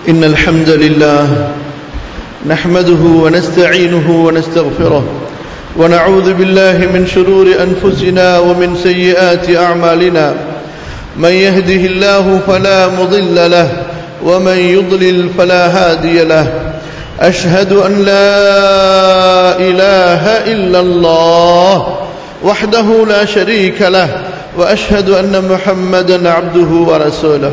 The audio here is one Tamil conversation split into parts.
إن الحمد لله نحمده ونستعينه ونستغفره ونعوذ بالله من شرور أنفسنا ومن سيئات أعمالنا من يهده الله فلا مضل له ومن يضلل فلا هادي له أشهد أن لا إله إلا الله وحده لا شريك له وأشهد أن محمدا عبده ورسوله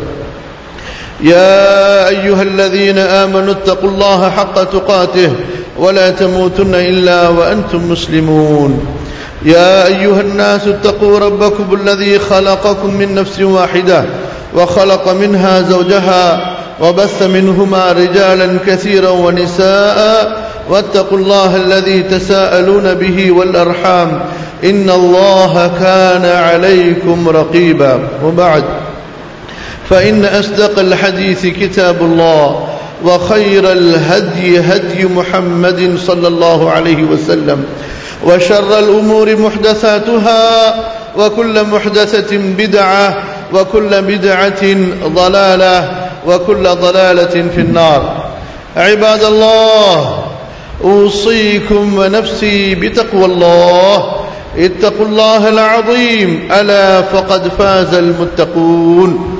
يا أيها الذين آمنوا اتقوا الله حق تقاته ولا تموتن إلا وأنتم مسلمون يا أيها الناس اتقوا ربكم الذي خلقكم من نفس واحدة وخلق منها زوجها وبث منهما رجالا كثيرا ونساء واتقوا الله الذي تساءلون به والأرحام إن الله كان عليكم رقيبا وبعد فإن أصدق الحديث كتاب الله وخير الهدي هدي محمد صلى الله عليه وسلم وشر الأمور محدثاتها وكل محدثة بدعة وكل بدعة ضلالة وكل ضلالة في النار عباد الله أوصيكم ونفسي بتقوى الله اتقوا الله العظيم ألا فقد فاز المتقون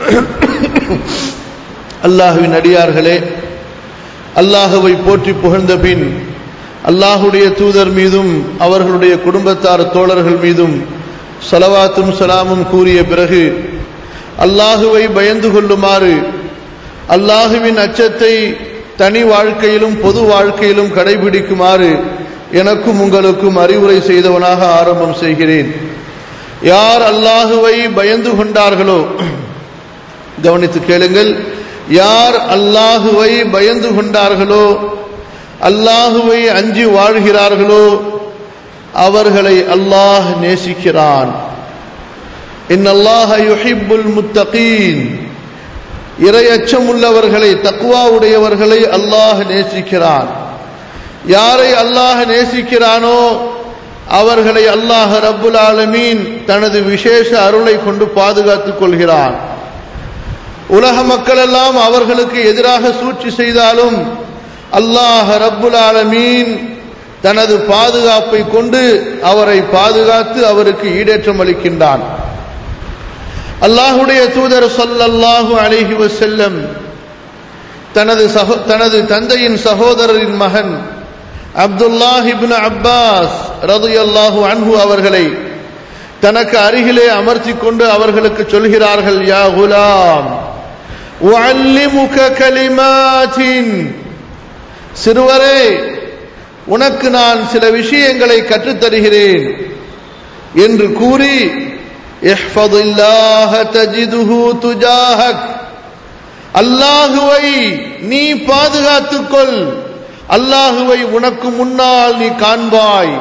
அல்லாஹுவின் அடியார்களே அல்லாஹுவை போற்றி புகழ்ந்த பின் அல்லாஹுடைய தூதர் மீதும் அவர்களுடைய குடும்பத்தார் தோழர்கள் மீதும் சலவாத்தும் சலாமும் கூறிய பிறகு அல்லாஹுவை பயந்து கொள்ளுமாறு அல்லாஹுவின் அச்சத்தை தனி வாழ்க்கையிலும் பொது வாழ்க்கையிலும் கடைபிடிக்குமாறு எனக்கும் உங்களுக்கும் அறிவுரை செய்தவனாக ஆரம்பம் செய்கிறேன் யார் அல்லாஹுவை பயந்து கொண்டார்களோ கவனித்து கேளுங்கள் யார் அல்லாஹுவை பயந்து கொண்டார்களோ அல்லாஹுவை அஞ்சி வாழ்கிறார்களோ அவர்களை அல்லாஹ் நேசிக்கிறான் இன்னல்லாஹ யுஹிப்புல் முத்தகீன் இரையச்சம் உள்ளவர்களை தக்குவா உடையவர்களை அல்லாஹ் நேசிக்கிறான் யாரை அல்லாஹ் நேசிக்கிறானோ அவர்களை அல்லாஹ் ரப்புல் ஆலமீன் தனது விசேஷ அருளை கொண்டு பாதுகாத்துக் கொள்கிறான் உலக மக்கள் எல்லாம் அவர்களுக்கு எதிராக சூழ்ச்சி செய்தாலும் அல்லாஹ் ரப்புல் ஆலமீன் தனது பாதுகாப்பை கொண்டு அவரை பாதுகாத்து அவருக்கு ஈடேற்றம் அளிக்கின்றான் அல்லாஹுடைய தூதர் சொல்லல்லாஹு அலிஹி வசல்லம் தனது சகோ தனது தந்தையின் சகோதரரின் மகன் அப்துல்லாஹிபின் அப்பாஸ் ரது அல்லாஹு அன்ஹு அவர்களை தனக்கு அருகிலே அமர்த்தி கொண்டு அவர்களுக்கு சொல்கிறார்கள் யா குலாம் கலிமாத்தின் சிறுவரே உனக்கு நான் சில விஷயங்களை கற்றுத்தருகிறேன் என்று கூறி அல்லாஹுவை நீ பாதுகாத்துக்கொள் அல்லாஹுவை உனக்கு முன்னால் நீ காண்பாய்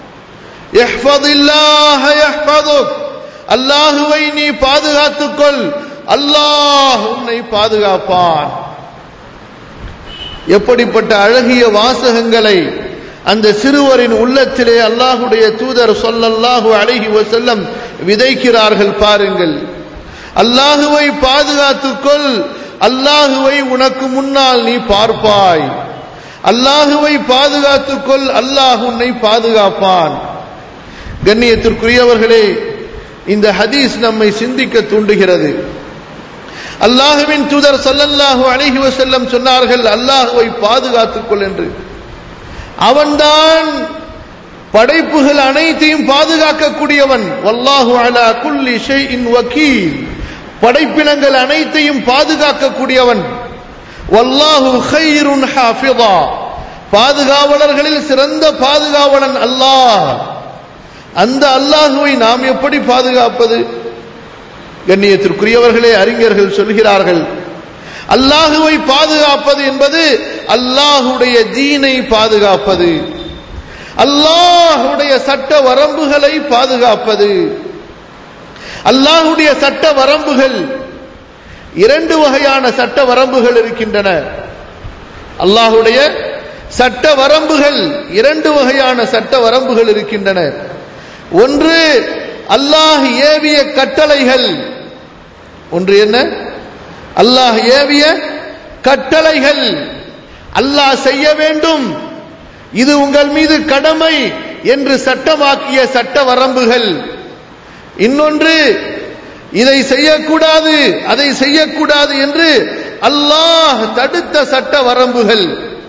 அல்லாஹுவை நீ பாதுகாத்துக்கொள் அல்லாஹ் உன்னை பாதுகாப்பான் எப்படிப்பட்ட அழகிய வாசகங்களை அந்த சிறுவரின் உள்ளத்திலே அல்லாஹுடைய தூதர் சொல்லல்லாஹு அழகி செல்லம் விதைக்கிறார்கள் பாருங்கள் அல்லாஹுவை பாதுகாத்துக்கொள் அல்லாஹுவை உனக்கு முன்னால் நீ பார்ப்பாய் அல்லாஹுவை பாதுகாத்துக்கொள் அல்லாஹ் உன்னை பாதுகாப்பான் கண்ணியத்திற்குரியவர்களே இந்த ஹதீஸ் நம்மை சிந்திக்க தூண்டுகிறது அல்லாஹுவின் தூதர் சல்லல்லாஹு அழகி செல்லம் சொன்னார்கள் அல்லாஹுவை பாதுகாத்துக்கொள் என்று அவன்தான் படைப்புகள் அனைத்தையும் பாதுகாக்கக்கூடியவன் வல்லாஹு அலா குல்லி ஷைஇன் வக்கீல் படைப்பினங்கள் அனைத்தையும் பாதுகாக்கக்கூடியவன் வல்லாஹு ஹைருன் ஹாஃபிதா பாதுகாவலர்களில் சிறந்த பாதுகாவலன் அல்லாஹ் அந்த அல்லாஹுவை நாம் எப்படி பாதுகாப்பது கண்ணியத்திற்குரியவர்களே அறிஞர்கள் சொல்கிறார்கள் அல்லாஹுவை பாதுகாப்பது என்பது அல்லாஹுடைய தீனை பாதுகாப்பது அல்லாஹுடைய சட்ட வரம்புகளை பாதுகாப்பது அல்லாஹுடைய சட்ட வரம்புகள் இரண்டு வகையான சட்ட வரம்புகள் இருக்கின்றன அல்லாஹுடைய சட்ட வரம்புகள் இரண்டு வகையான சட்ட வரம்புகள் இருக்கின்றன ஒன்று அல்லாஹ் ஏவிய கட்டளைகள் ஒன்று என்ன அல்லாஹ் ஏவிய கட்டளைகள் அல்லாஹ் செய்ய வேண்டும் இது உங்கள் மீது கடமை என்று சட்டமாக்கிய சட்ட வரம்புகள் இன்னொன்று இதை செய்யக்கூடாது அதை செய்யக்கூடாது என்று அல்லாஹ் தடுத்த சட்ட வரம்புகள்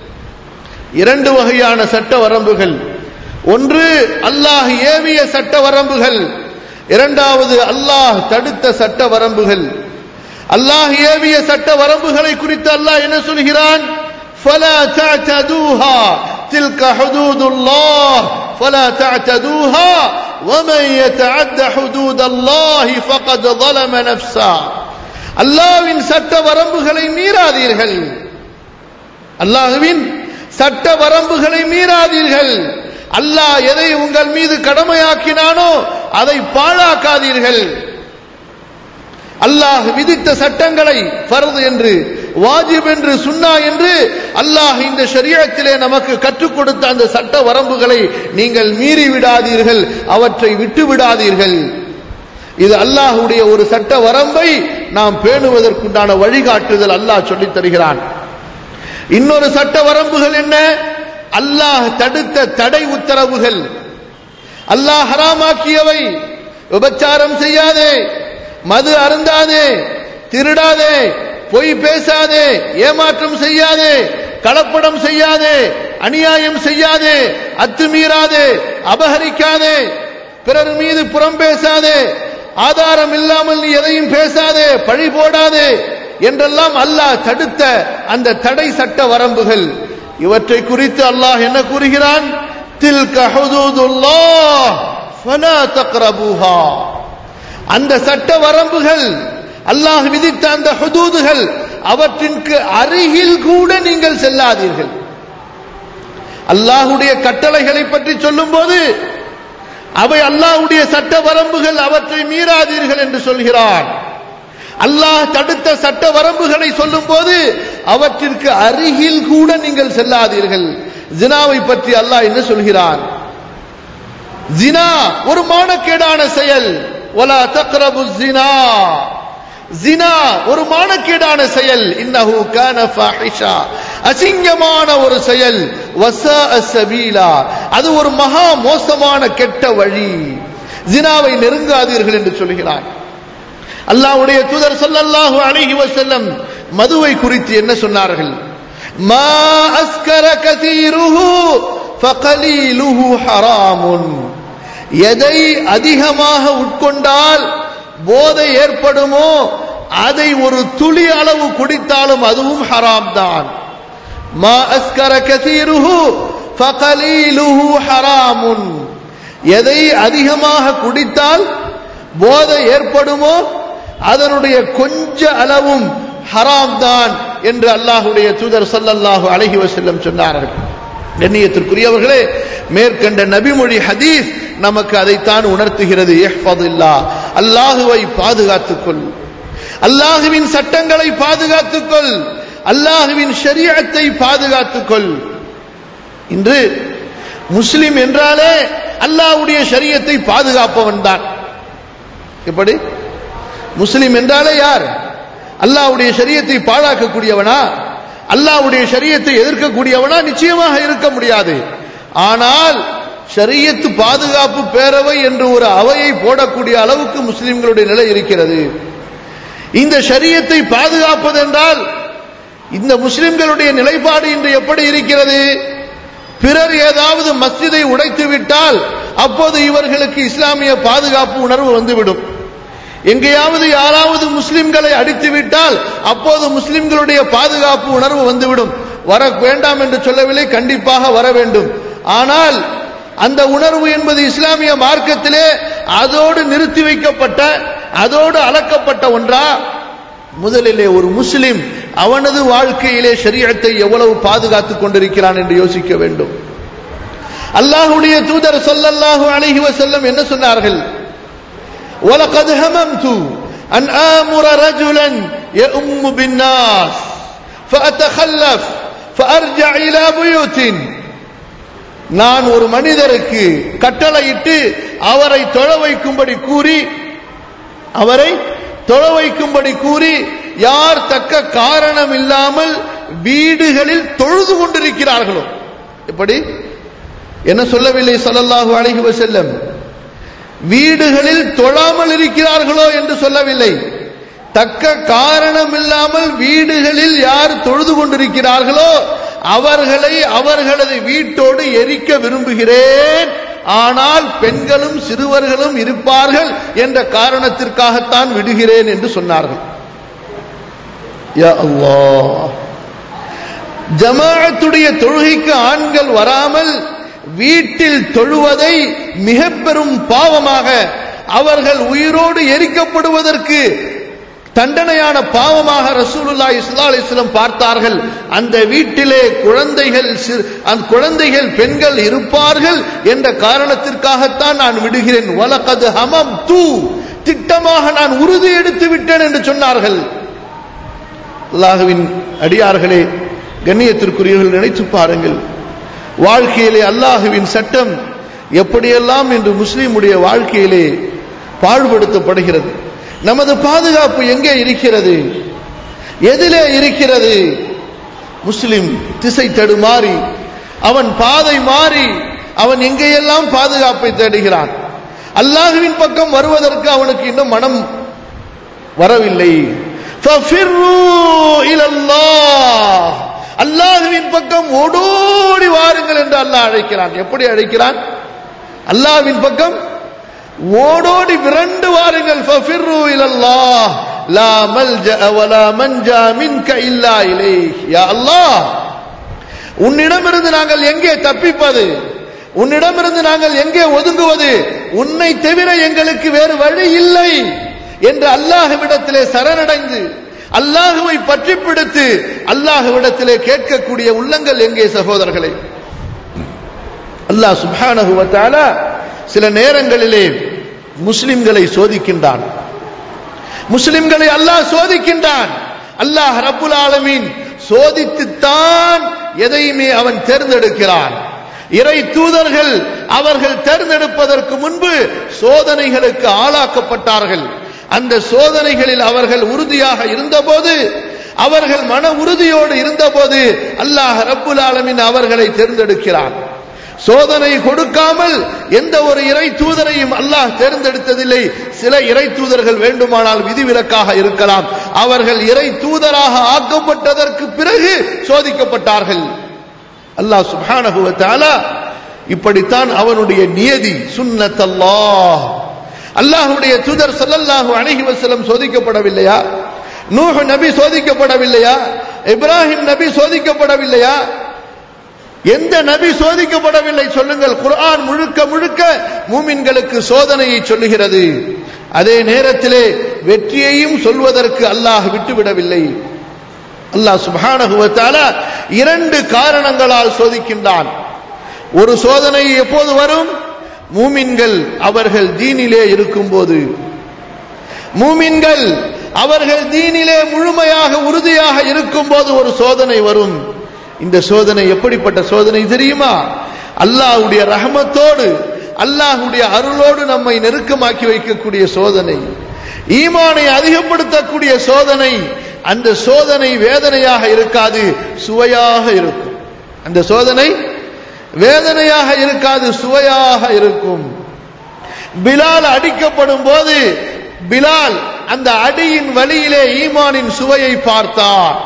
இரண்டு வகையான சட்ட வரம்புகள் ஒன்று அல்லாஹ் ஏவிய சட்ட வரம்புகள் இரண்டாவது அல்லாஹ் தடுத்த சட்ட வரம்புகள் அல்லாஹ் ஏவிய சட்ட வரம்புகளை குறித்து அல்லாஹ் என்ன சொல்கிறான் فلا تعتدوها تلك حدود الله فلا تعتدوها ومن يتعد حدود الله فقد ظلم نفسه அல்லாஹ்வின் சட்ட வரம்புகளை மீறாதீர்கள் அல்லாஹ்வின் சட்ட வரம்புகளை மீறாதீர்கள் அல்லாஹ் எதை உங்கள் மீது கடமையாக்கினானோ அதை பாழாக்காதீர்கள் அல்லாஹ் விதித்த சட்டங்களை ஃபர்து என்று வாஜிப் என்று சுன்னா என்று அல்லாஹ் இந்த ஷரியத்திலே நமக்கு கற்றுக் கொடுத்த அந்த சட்ட வரம்புகளை நீங்கள் மீறி விடாதீர்கள் அவற்றை விட்டு விடாதீர்கள் இது அல்லாஹுடைய ஒரு சட்ட வரம்பை நாம் பேணுவதற்குண்டான வழிகாட்டுதல் அல்லாஹ் சொல்லித் தருகிறான் இன்னொரு சட்ட வரம்புகள் என்ன அல்லாஹ் தடுத்த தடை உத்தரவுகள் அல்லாஹ் ஹராமாக்கியவை விபச்சாரம் செய்யாதே மது அருந்தாதே திருடாதே பொய் பேசாதே ஏமாற்றம் செய்யாதே கலப்படம் செய்யாதே அநியாயம் செய்யாதே அத்துமீறாதே அபகரிக்காதே பிறர் மீது புறம் பேசாதே ஆதாரம் இல்லாமல் நீ எதையும் பேசாதே பழி போடாதே என்றெல்லாம் அல்லாஹ் தடுத்த அந்த தடை சட்ட வரம்புகள் இவற்றை குறித்து அல்லாஹ் என்ன கூறுகிறான் தில்க ஹுதூதுல்லாஹ் ஃபலா தக்ரபூஹா அந்த சட்ட வரம்புகள் அல்லாஹ் விதித்த அந்த ஹுதூதுகள் அவற்றிற்கு அருகில் கூட நீங்கள் செல்லாதீர்கள் அல்லாஹுடைய கட்டளைகளை பற்றி சொல்லும் போது அவை அல்லாஹுடைய சட்ட வரம்புகள் அவற்றை மீறாதீர்கள் என்று சொல்கிறான் அல்லாஹ் தடுத்த சட்ட வரம்புகளை சொல்லும் போது அவற்றிற்கு அருகில் கூட நீங்கள் செல்லாதீர்கள் ஜினாவை பற்றி அல்லாஹ் என்ன சொல்கிறான் ஜினா ஒரு மானக்கேடான செயல் ஒலா தக்ரபு ஜினா ஜினா ஒரு மானக்கேடான செயல் இன்னஹு கான ஃபாஹிஷா அசிங்கமான ஒரு செயல் வசா சபீலா அது ஒரு மகா மோசமான கெட்ட வழி ஜினாவை நெருங்காதீர்கள் என்று சொல்கிறான் அல்லாஹ்வுடைய தூதர் ஸல்லல்லாஹு அலைஹி வஸல்லம் மதுவை குறித்து என்ன சொன்னார்கள் மா அஸ்கர கதீருஹு ஃபகலீலுஹு ஹராமுன் எதை அதிகமாக உட்கொண்டால் போதை ஏற்படுமோ அதை ஒரு துளி அளவு குடித்தாலும் அதுவும் ஹராம் தான் மா அஸ்கர கதீருஹு ஃபகலீலுஹு ஹராமுன் எதை அதிகமாக குடித்தால் போதை ஏற்படுமோ அதனுடைய கொஞ்ச அளவும் ஹராம் தான் என்று அல்லாஹுடைய தூதர் சல்லல்லாஹு அலைஹி வஸல்லம் சொன்னார்கள் கண்ணியத்திற்குரியவர்களே மேற்கண்ட நபிமொழி ஹதீஸ் நமக்கு அதைத்தான் உணர்த்துகிறது இஹ்ஃபதுல்லா அல்லாஹுவை பாதுகாத்துக்கொள் அல்லாஹுவின் சட்டங்களை பாதுகாத்துக்கொள் அல்லாஹுவின் ஷரியத்தை பாதுகாத்துக்கொள் இன்று முஸ்லிம் என்றாலே அல்லாஹ்வுடைய ஷரியத்தை பாதுகாப்பவன் தான் எப்படி முஸ்லிம் என்றாலே யார் அல்லாஹ்வுடைய ஷரியத்தை பாழாக்கக்கூடியவனா அல்லாஹ்வுடைய ஷரியத்தை எதிர்க்கக்கூடியவனா நிச்சயமாக இருக்க முடியாது ஆனால் ஷரியத்து பாதுகாப்பு பேரவை என்று ஒரு அவையை போடக்கூடிய அளவுக்கு முஸ்லிம்களுடைய நிலை இருக்கிறது இந்த ஷரியத்தை பாதுகாப்பதென்றால் இந்த முஸ்லிம்களுடைய நிலைப்பாடு இன்று எப்படி இருக்கிறது பிறர் ஏதாவது மஸ்ஜிதை உடைத்து விட்டால் அப்போது இவர்களுக்கு இஸ்லாமிய பாதுகாப்பு உணர்வு வந்துவிடும் எங்கேயாவது யாராவது முஸ்லிம்களை அடித்து விட்டால் அப்போது முஸ்லிம்களுடைய பாதுகாப்பு உணர்வு வந்துவிடும் வர வேண்டாம் என்று சொல்லவில்லை கண்டிப்பாக வர வேண்டும் ஆனால் அந்த உணர்வு என்பது இஸ்லாமிய மார்க்கத்திலே அதோடு நிறுத்தி வைக்கப்பட்ட அதோடு அளக்கப்பட்ட ஒன்றா முதலிலே ஒரு முஸ்லிம் அவனது வாழ்க்கையிலே ஷரியத்தை எவ்வளவு பாதுகாத்துக் கொண்டிருக்கிறான் என்று யோசிக்க வேண்டும் அல்லாஹுடைய தூதர் சொல்லல்லாஹு அலைஹி வஸல்லம் என்ன சொன்னார்கள் ولقد هممت أن آمر رجلا يؤم بالناس فأتخلف فأرجع إلى بيوت நான் ஒரு மனிதருக்கு கட்டளையிட்டு அவரை தொழ வைக்கும்படி கூறி அவரை தொழ வைக்கும்படி கூறி யார் தக்க காரணம் இல்லாமல் வீடுகளில் தொழுது கொண்டிருக்கிறார்களோ எப்படி என்ன சொல்லவில்லை ஸல்லல்லாஹு அலைஹி வஸல்லம் வீடுகளில் தொழாமல் இருக்கிறார்களோ என்று சொல்லவில்லை தக்க காரணம் இல்லாமல் வீடுகளில் யார் தொழுது கொண்டிருக்கிறார்களோ அவர்களை அவர்களது வீட்டோடு எரிக்க விரும்புகிறேன் ஆனால் பெண்களும் சிறுவர்களும் இருப்பார்கள் என்ற காரணத்திற்காகத்தான் விடுகிறேன் என்று சொன்னார்கள் யா அல்லாஹ் ஜமாஅத்துடைய தொழுகைக்கு ஆண்கள் வராமல் வீட்டில் தொழுவதை மிக பெரும் பாவமாக அவர்கள் உயிரோடு எரிக்கப்படுவதற்கு தண்டனையான பாவமாக ரசூலுல்லாஹி ஸல்லல்லாஹு அலைஹி வஸல்லம் பார்த்தார்கள் அந்த வீட்டிலே குழந்தைகள் சிறு- அந்த குழந்தைகள் பெண்கள் இருப்பார்கள் என்ற காரணத்திற்காகத்தான் நான் விடுகிறேன் வலகது ஹமம் தூ திட்டமாக நான் உறுதி எடுத்து விட்டேன் என்று சொன்னார்கள் அல்லாஹுவின் அடியார்களே கண்ணியத்திற்குரியவர்கள் நினைத்து பாருங்கள் வாழ்க்கையிலே அல்லாஹுவின் சட்டம் எப்படியெல்லாம் இன்று முஸ்லிமுடைய வாழ்க்கையிலே பாழ்படுத்தப்படுகிறது நமது பாதுகாப்பு எங்கே இருக்கிறது எதிலே இருக்கிறது முஸ்லிம் திசை தடுமாறி அவன் பாதை மாறி அவன் எங்கேயெல்லாம் பாதுகாப்பை தேடுகிறான் அல்லாஹுவின் பக்கம் வருவதற்கு அவனுக்கு இன்னும் மனம் வரவில்லை فَفِرُّوا إِلَى اللَّهِ அல்லாஹுவின் பக்கம் ஓடோடி வாருங்கள் என்று அல்லாஹ் அழைக்கிறான் எப்படி அழைக்கிறான் அல்லாஹ்வின் பக்கம் ஓடோடி விரண்டு வாருங்கள் فَفِرُّوا إِلَى اللَّهِ لَا مَلْجَأَ وَلَا مَنْجَا مِنْكَ إِلَّا إِلَيْهِ يا அல்லாஹ் உன்னிடமிருந்து நாங்கள் எங்கே தப்பிப்பது உன்னிடமிருந்து நாங்கள் எங்கே ஒதுங்குவது உன்னை தவிர எங்களுக்கு வேறு வழி இல்லை என்று அல்லாஹ்விடத்திலே சரணடைந்து அல்லாஹுவை பற்றி பிடித்து அல்லாஹ்விடத்திலே கேட்கக்கூடிய உள்ளங்கள் எங்கே சகோதரர்களே அல்லாஹ் சுப்ஹானஹு வ தஆலா சில நேரங்களிலே முஸ்லிம்களை சோதிக்கின்றான் முஸ்லிம்களை அல்லாஹ் சோதிக்கின்றான் அல்லாஹ் ரப்புல் ஆலமீன் சோதித்துத்தான் எதையுமே அவன் தேர்ந்தெடுக்கிறான் இறை தூதர்கள் அவர்கள் தேர்ந்தெடுப்பதற்கு முன்பு சோதனைகளுக்கு ஆளாக்கப்பட்டார்கள் அந்த சோதனைகளில் அவர்கள் உறுதியாக இருந்தபோது அவர்கள் மன உறுதியோடு இருந்தபோது அல்லாஹ் ரப்புல் ஆலமீன் அவர்களை தேர்ந்தெடுக்கிறான் சோதனை கொடுக்காமல் எந்த ஒரு இறை தூதரையும் அல்லாஹ் தேர்ந்தெடுத்ததில்லை சில இறை தூதர்கள் வேண்டுமானால் விதிவிலக்காக இருக்கலாம் அவர்கள் இறை தூதராக ஆக்கப்பட்டதற்கு பிறகு சோதிக்கப்பட்டார்கள் அல்லாஹ் சுப்ஹானஹு வ தஆலா இப்படித்தான் அவனுடைய நியதி சுன்னத்தல்லாஹ் அல்லாஹ்வுடைய தூதர் ஸல்லல்லாஹு அலைஹி வஸல்லம் சோதிக்கப்படவில்லையா நூஹ் நபி சோதிக்கப்படவில்லையா இப்ராஹிம் நபி சோதிக்கப்படவில்லையா எந்த நபி சோதிக்கப்படவில்லை சொல்லுங்கள் குர்ஆன் முழுக்க முழுக்க மூமின்களுக்கு சோதனையை சொல்லுகிறது அதே நேரத்திலே வெற்றியையும் சொல்வதற்கு அல்லாஹ் விட்டுவிடவில்லை அல்லாஹ் சுப்ஹானஹு வ தஆலா இரண்டு காரணங்களால் சோதிக்கின்றான் ஒரு சோதனை எப்போது வரும் மூமின்கள் அவர்கள் தீனிலே இருக்கும்போது மூமின்கள் அவர்கள் தீனிலே முழுமையாக உறுதியாக இருக்கும்போது ஒரு சோதனை வரும் இந்த சோதனை எப்படிப்பட்ட சோதனை தெரியுமா அல்லாஹ்வுடைய ரஹமத்தோடு அல்லாஹ்வுடைய அருளோடு நம்மை நெருக்கமாக்கி வைக்கக்கூடிய சோதனை ஈமானை அதிகப்படுத்தக்கூடிய சோதனை அந்த சோதனை வேதனையாக இருக்காது சுவையாக இருக்கும் அந்த சோதனை வேதனையாக இருக்காது சுவையாக இருக்கும் பிலால் அடிக்கப்படும் போது பிலால் அந்த அடியின் வழியிலே ஈமானின் சுவையை பார்த்தார்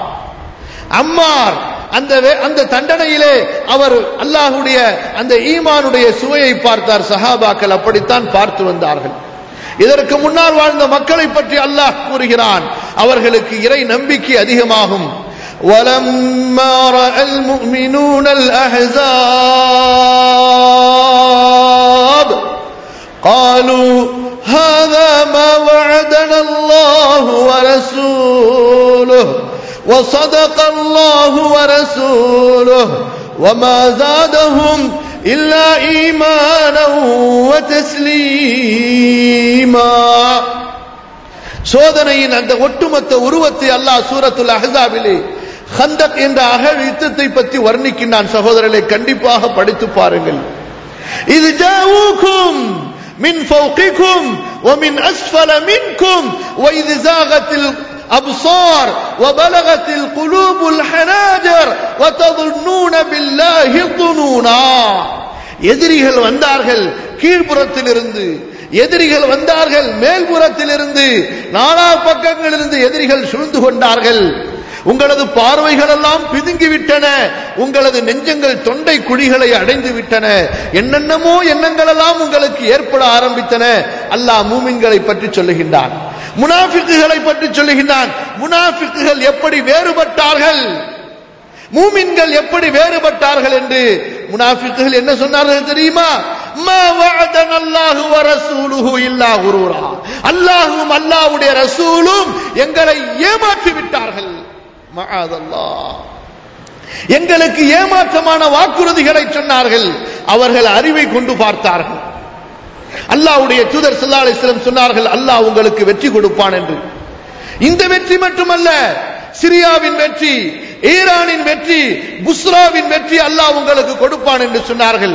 அம்மார் அந்த வே- அந்த தண்டனையிலே அவர் அல்லாஹ்வுடைய அந்த ஈமானுடைய சுவையை பார்த்தார் சஹாபாக்கள் அப்படித்தான் பார்த்து வந்தார்கள் இதற்கு முன்னால் வாழ்ந்த மக்களை பற்றி அல்லாஹ் கூறுகிறான் அவர்களுக்கு இறை நம்பிக்கை அதிகமாகும் ولما رأى المؤمنون الأحزاب قالوا هذا ما وعدنا الله ورسوله وصدق الله ورسوله وما زادهم إلا إيمانا وتسليما சோதனையின் அந்த ஒட்டுமொத்த உருவத்தை அல்லாஹ் சூரத்துல் அஹ்ஸாபிலே ஹந்தக் என்ற அகழ் யுத்தத்தை பற்றி வர்ணிக்கின்றான் சகோதரர்களை கண்டிப்பாக படித்து பாருங்கள் இது ஜாவூக்கும் من فوقكم ومن أسفل منكم وإذ زاغت الأبصار وبلغت القلوب الحناجر وتظنون بالله الظنونا எதிரிகள் வந்தார்கள் கீழ்ப்புறத்திலிருந்து எதிரிகள் வந்தார்கள் மேல்புறத்திலிருந்து நாலா பக்கங்களிலிருந்து எதிரிகள் சூழ்ந்து கொண்டார்கள் உங்களது பார்வைகள் எல்லாம் பிதுங்கி விட்டன உங்களது நெஞ்சங்கள் தொண்டை குழிகளை அடைந்து விட்டன என்னென்னமோ எண்ணங்கள் எல்லாம் உங்களுக்கு ஏற்பட ஆரம்பித்தன அல்லாஹ் மூமின்களை பற்றி சொல்லுகின்றான் முனாஃபிக்குகளை பற்றி சொல்லுகின்றான் முனாஃபிக்குகள் எப்படி வேறுபட்டார்கள் மூமின்கள் எப்படி வேறுபட்டார்கள் என்று முனாஃபிக்குகள் என்ன சொன்னார்கள் தெரியுமா மா வஅதன அல்லாஹு வ ரசூலுஹு இல்லா குரூரா அல்லாஹ்வும் அல்லாஹ்வுடைய ரசூலும் எங்களை ஏமாற்றி விட்டார்கள் மஆதல்லாஹ் எங்களுக்கு ஏமாற்றமான வாக்குறுதிகளை சொன்னார்கள் அவர்கள் அறிவை கொண்டு பார்த்தார்கள் அல்லாஹ்வுடைய தூதர் ஸல்லல்லாஹு அலைஹி வஸல்லம் சொன்னார்கள் அல்லாஹ் உங்களுக்கு வெற்றி கொடுப்பான் என்று இந்த வெற்றி மட்டுமல்ல சிரியாவின் வெற்றி ஈரானின் வெற்றி புஸ்ராவின் வெற்றி அல்லாஹ் உங்களுக்கு கொடுப்பான் என்று சொன்னார்கள்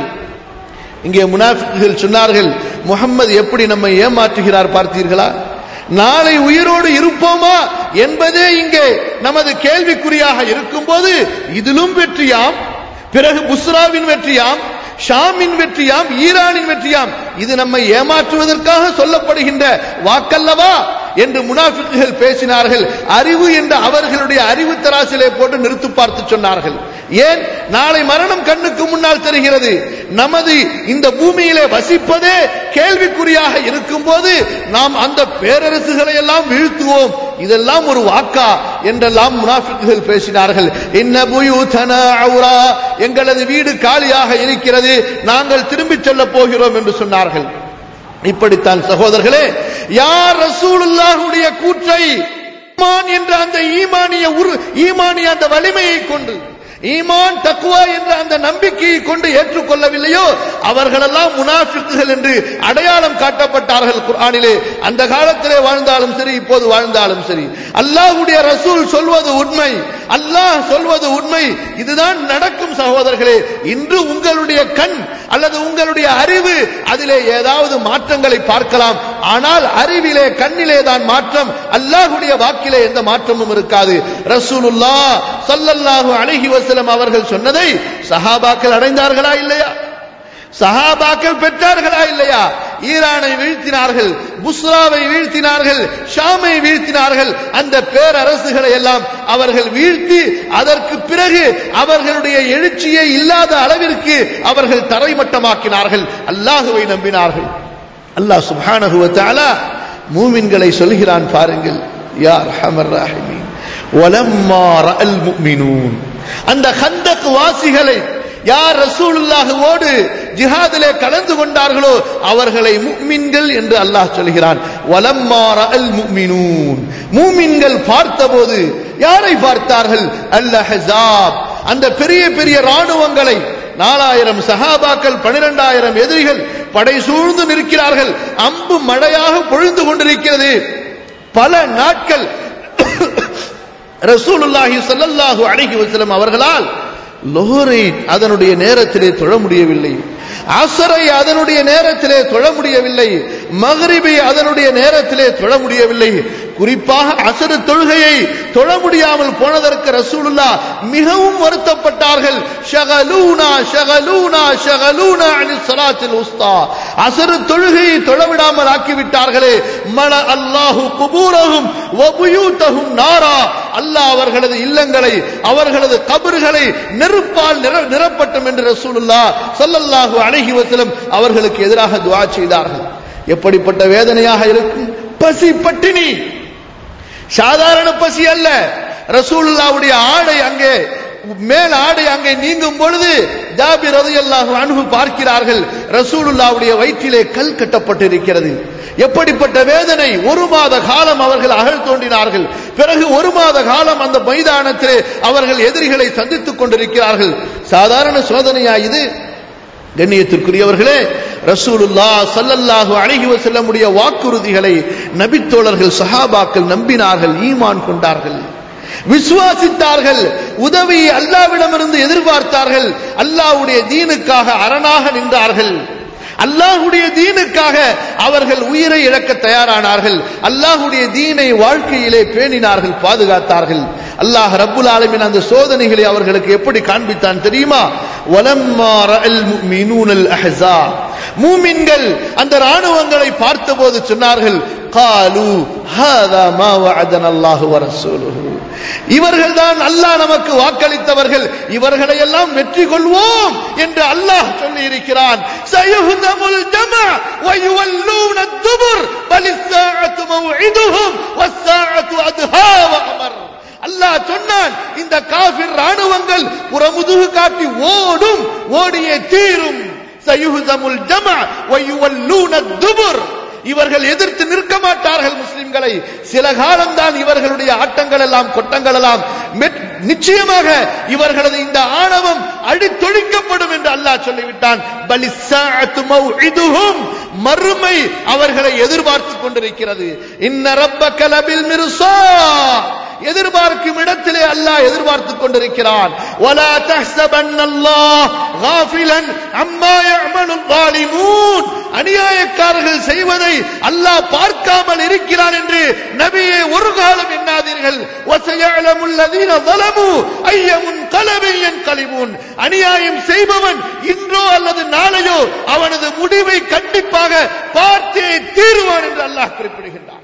இங்கே முனாஃபிக்குகள் சொன்னார்கள் முகம்மது எப்படி நம்மை ஏமாற்றுகிறார் பார்த்தீர்களா நாளை உயிரோடு இருப்போமா என்பதே இங்கே நமது கேள்விக்குறியாக இருக்கும்போது இதிலும் வெற்றியாம் பிறகு புஸ்ராவின் வெற்றியாம் ஷாமின் வெற்றியாம் ஈரானின் வெற்றியாம் இது நம்மை ஏமாற்றுவதற்காக சொல்லப்படுகின்ற வாக்கல்லவா என்று முனாஃபிக்குகள் பேசினார்கள் அறிவு என்ற அவர்களுடைய அறிவு தராசிலே போட்டு நிறுத்து பார்த்து சொன்னார்கள் ஏன் நாளை மரணம் கண்ணுக்கு முன்னால் தெரிகிறது நமது இந்த பூமியிலே வசிப்பதே கேள்விக்குறியாக இருக்கும்போது நாம் அந்த பேரரசுகளை எல்லாம் வீழ்த்துவோம் இதெல்லாம் ஒரு வாக்கா என்றெல்லாம் முனாஃபிக்குகள் பேசினார்கள் என்ன புயூதனா அவுரா எங்களது வீடு காலியாக இருக்கிறது நாங்கள் திரும்பிச் செல்ல போகிறோம் என்று சொன்னார்கள் இப்படித்தான் சகோதரர்களே யார் ரசூலுல்லாஹுடைய கூற்றை ஈமான் என்ற அந்த ஈமானிய உரு ஈமானிய அந்த வலிமையை கொண்டு ஈமான் தக்குவா என்ற அந்த நம்பிக்கையை கொண்டு ஏற்றுக்கொள்ளவில்லையோ அவர்களெல்லாம் முனாஃபிக்குகள் என்று அடையாளம் காட்டப்பட்டார்கள் குர்ஆனிலே அந்த காலத்திலே வாழ்ந்தாலும் சரி இப்போது வாழ்ந்தாலும் சரி அல்லாஹ்வுடைய ரசூல் சொல்வது உண்மை அல்லாஹ் சொல்வது உண்மை இதுதான் நடக்கும் சகோதரர்களே இன்று உங்களுடைய கண் அல்லது உங்களுடைய அறிவு அதிலே ஏதாவது மாற்றங்களை பார்க்கலாம் ஆனால் அறிவிலே கண்ணிலே தான் மாற்றம் அல்லாஹ்வுடைய வாக்கிலே எந்த மாற்றமும் இருக்காது ரசூலுல்லா ஸல்லல்லாஹு அலைஹி வஸல்லம் அவர்கள் சொன்னதை சஹாபாக்கள் அடைந்தார்களா இல்லையா சஹாபாக்கள் பெற்றார்களா இல்லையா ஈரானை வீழ்த்தினார்கள் புஸ்ராவை வீழ்த்தினார்கள் ஷாமை வீழ்த்தினார்கள் அந்த பேரரசுகளை எல்லாம் அவர்கள் வீழ்த்தி அதற்கு பிறகு அவர்களுடைய எழுச்சியை இல்லாத அளவிற்கு அவர்கள் தரைமட்டமாக்கினார்கள் அல்லாஹுவை நம்பினார்கள் அல்லாஹ் சுப்ஹானஹு வ தஆலா மூமின்களை சொல்கிறான் பாருங்கள் யார் ஹமர் ராஹிமீன் வலம்மா ரஅல் முஃமினூன் அந்த ஹந்தக் வாசிகளை யார் ரசூலுல்லாஹுவோடு ஜிஹாதிலே கலந்து கொண்டார்களோ அவர்களை முக்மின்கள் என்று அல்லாஹ் சொல்கிறான் வலம்மா ரஅல் முஃமினூன் மூமின்கள் பார்த்தபோது யாரை பார்த்தார்கள் அல் அஹ்ஸாப் அந்த பெரிய பெரிய ராணுவங்களை நாலாயிரம் சஹாபாக்கள் பனிரெண்டாயிரம் எதிரிகள் படை சூழ்ந்து நிற்கிறார்கள் அம்பு மழையாக பொழிந்து கொண்டிருக்கிறது பல நாட்கள் ரசூலுல்லாஹி ஸல்லல்லாஹு அலைஹி வஸல்லம் அவர்களால் லோரை அதனுடைய நேரத்திலே தொழ முடியவில்லை அசரை அதனுடைய நேரத்திலே தொழ முடியவில்லை மகரிபை அதனுடைய நேரத்திலே தொழ முடியவில்லை குறிப்பாக அசரு தொழுகையை தொழ முடியாமல் போனதற்கு ரசூலுல்லா மிகவும் வருத்தப்பட்டார்கள் ஷகலூனா ஷகலூனா ஷகலூனா அனி ஸலாத்தில் உஸ்தா அசரு தொழுகையை தொழவிடாமல் ஆக்கிவிட்டார்களே மல அல்லாஹு குபூரஹும் வபுயூத்தஹும் நாரா அல்லாஹ் அவர்களது இல்லங்களை அவர்களது கபறுகளை நெருப்பால் நிர நிரப்பட்டும் என்று ரசூலுல்லா ஸல்லல்லாஹு அலைஹி வஸல்லம் அவர்களுக்கு எதிராக துஆ செய்தார்கள் எப்படிப்பட்ட வேதனையாக இருக்கும் பசி பட்டினி சாதாரண பசி அல்ல ரசூலுல்லாவுடைய ஆடை அங்கே மேல் ஆடை அங்கே நீங்கும் பொழுது ஜாபிர் ரலியல்லாஹு அன்ஹு பார்க்கிறார்கள் ரசூலுல்லாவுடைய வயிற்றிலே கல் கட்டப்பட்டிருக்கிறது எப்படிப்பட்ட வேதனை ஒரு மாத காலம் அவர்கள் அகழ் தோண்டினார்கள் பிறகு ஒரு மாத காலம் அந்த மைதானத்திலே அவர்கள் எதிரிகளை சந்தித்துக் கொண்டிருக்கிறார்கள் சாதாரண சோதனையா இது கண்ணியத்திற்குரியவர்களே ரசூலுல்லா சல்லல்லாஹு அலைஹி வஸல்லமுடைய வாக்குறுதிகளை நபித்தோழர்கள் சஹாபாக்கள் நம்பினார்கள் ஈமான் கொண்டார்கள் விசுவாசித்தார்கள் உதவியை அல்லாவிடமிருந்து எதிர்பார்த்தார்கள் அல்லாவுடைய தீனுக்காக அரணாக நின்றார்கள் அல்லாஹுடைய தீனுக்காக அவர்கள் உயிரை இழக்க தயாரானார்கள் அல்லாஹுடைய தீனை வாழ்க்கையிலே பேணினார்கள் பாதுகாத்தார்கள் அல்லாஹ் ரப்புல் ஆலமின் அந்த சோதனைகளை அவர்களுக்கு எப்படி காண்பித்தான் தெரியுமா வலம்மா ரஅல் முஃமினூனல் அஹ்ஸா மூமின்கள் அந்த ராணுவங்களை பார்த்தபோது சொன்னார்கள் காலு ஹாதா மா வஅதன அல்லாஹு வ ரசூலுஹு இவர்கள் தான் அல்லாஹ் நமக்கு வாக்களித்தவர்கள் இவர்களை எல்லாம் வெற்றி கொள்வோம் என்று அல்லாஹ் சொல்லி இருக்கிறான் சயுஹதமுல் ஜமா வ யுவல்லூன துபுர் பலிஸ்ஸாஅத்து மவ்இதுஹும் வஸ்ஸாஅத்து அதுஹா வ அமர் அல்லாஹ் சொன்னான் இந்த காஃபிர் ராணுவங்கள் புறமுதுகு காட்டி ஓடும் ஓடியே தீரும் சயுஹதமுல் ஜமா வ யுவல்லூன துபுர் இவர்கள் எதிர்த்து நிற்க மாட்டார்கள் முஸ்லிம்களை சில காலம்தான் இவர்களுடைய ஆட்டங்கள் எல்லாம் கொட்டங்கள் எல்லாம் மெட்- நிச்சயமாக இவர்களது இந்த ஆணவம் அடித்தொழிக்கப்படும் என்று அல்லாஹ் சொல்லிவிட்டான் பலி ஸாஅத்து மவ்இதுஹும் மறுமை அவர்களை எதிர்பார்த்து கொண்டிருக்கிறது இன்ன ரப்பக லபில் மிர்சா எதிர்பார்க்கும் இடத்திலே அல்லாஹ் எதிர்பார்த்து கொண்டிருக்கிறான் ولا تحسبن الله غافلا عما يعمل الظالمون அநியாயக்காரர்கள் செய்வதை அல்லாஹ் பார்க்காமல் இருக்கிறான் என்று நபியே ஒரு காலம் எண்ணாதீர்கள் وسيعلم الذين ظلموا اي منقلب ينقلبون அநியாயம் செய்பவன் இன்றோ அல்லது நாளையோ அவனது முடிவை கண்டிப்பாக பார்த்தே தீருவான் என்று அல்லாஹ் குறிப்பிடுகின்றான்